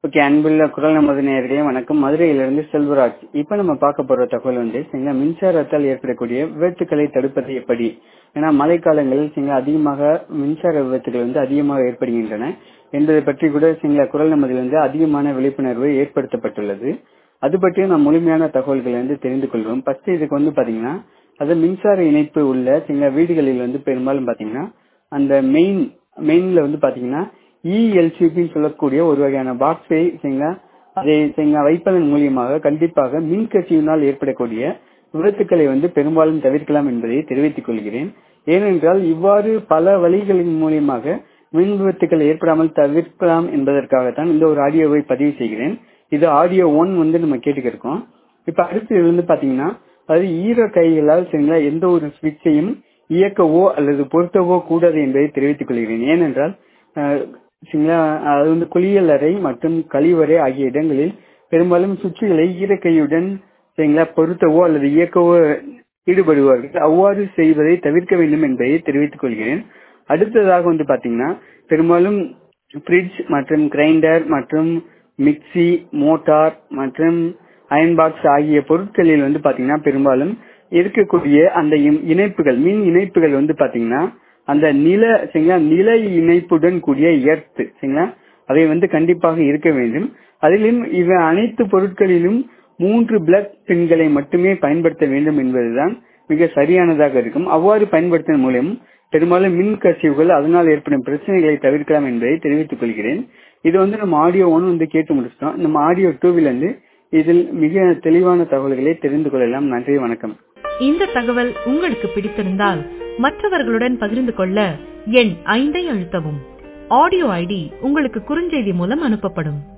okay அன்புள்ள குரல் நமது நேயர்களே வணக்கம் மதுரையிலிருந்து செல்வராஜ் இப்போ நம்ம பார்க்க போற தகவல் வந்து சரிங்களா மின்சாரத்தால் ஏற்படக்கூடிய விபத்துக்களை தடுப்பது எப்படி ஏன்னா மழைக்காலங்களில் சரிங்களா அதிகமாக மின்சார விபத்துகள் வந்து அதிகமாக ஏற்படுகின்றன என்பதை பற்றி கூட சரிங்களா குரல் நமதில் வந்து அதிகமான விழிப்புணர்வு ஏற்படுத்தப்பட்டுள்ளது அது பற்றியும் நாம் முழுமையான தகவல்களை வந்து தெரிந்து கொள்வோம் ஃபர்ஸ்ட் இதுக்கு வந்து பாத்தீங்கன்னா அது மின்சார இணைப்பு உள்ள சில வீடுகளில் வந்து பெரும்பாலும் பாத்தீங்கன்னா அந்த மெயின் மெயின்ல வந்து பாத்தீங்கன்னா இஎல்சிபின்னு சொல்லக்கூடிய ஒரு வகையான பாக்ஸை சரிங்களா அதை சரிங்களா வைப்பதன் மூலியமாக கண்டிப்பாக மின்கசிவினால் ஏற்படக்கூடிய விபத்துக்களை வந்து பெரும்பாலும் தவிர்க்கலாம் என்பதை தெரிவித்துக் கொள்கிறேன் ஏனென்றால் இவ்வாறு பல வழிகளின் மூலியமாக மின் விபத்துக்கள் ஏற்படாமல் தவிர்க்கலாம் என்பதற்காகத்தான் இந்த ஒரு ஆடியோவை பதிவு செய்கிறேன் இது ஆடியோ ஒன் வந்து நம்ம கேட்டுக்கிருக்கோம் இப்ப அடுத்து வந்து பாத்தீங்கன்னா அது ஈர கைகளால் சரிங்களா எந்த ஒரு சுவிட்சையும் இயக்கவோ அல்லது பொருத்தவோ கூடாது என்பதை தெரிவித்துக் கொள்கிறேன் ஏனென்றால் சரிங்களா அது வந்து குளியல் அறை மற்றும் கழிவறை ஆகிய இடங்களில் பெரும்பாலும் சுவிட்சுகளை ஈரக்கையுடன் சரிங்களா பொருத்தவோ அல்லது இயக்கவோ ஈடுபடுவார்கள் அவ்வாறு செய்வதை தவிர்க்க வேண்டும் என்பதை தெரிவித்துக் கொள்கிறேன் அடுத்ததாக வந்து பாத்தீங்கன்னா பெரும்பாலும் பிரிட்ஜ் மற்றும் கிரைண்டர் மற்றும் மிக்சி மோட்டார் மற்றும் அயன் பாக்ஸ் ஆகிய பொருட்களில் வந்து பாத்தீங்கன்னா பெரும்பாலும் இருக்கக்கூடிய அந்த இணைப்புகள் மின் இணைப்புகள் வந்து பாத்தீங்கன்னா அந்த நில சரிங்களா நில இணைப்புடன் கூடிய எர்த் சரிங்களா அவை வந்து கண்டிப்பாக இருக்க வேண்டும் அதிலும் இவை அனைத்து பொருட்களிலும் மூன்று பிளக் பின்களை மட்டுமே பயன்படுத்த வேண்டும் என்பதுதான் மிக சரியானதாக இருக்கும் அவ்வாறு பயன்படுத்துவதன் மூலம் பெரும்பாலும் மின் கசிவுகள் அதனால் ஏற்படும் பிரச்சனைகளை தவிர்க்கலாம் என்பதை தெரிவித்துக் கொள்கிறேன் இது வந்து நம்ம ஆடியோ ஒன் வந்து கேட்டு முடிச்சிட்டோம் நம்ம ஆடியோ டூவில் வந்து இதில் மிக தெளிவான தகவல்களை தெரிந்து கொள்ளலாம் நன்றி வணக்கம் இந்த தகவல் உங்களுக்கு பிடித்திருந்தால் மற்றவர்களுடன் பகிர்ந்து கொள்ள எண் ஐந்தை அழுத்தவும் ஆடியோ ஐடி உங்களுக்கு குறுஞ்செய்தி மூலம் அனுப்பப்படும்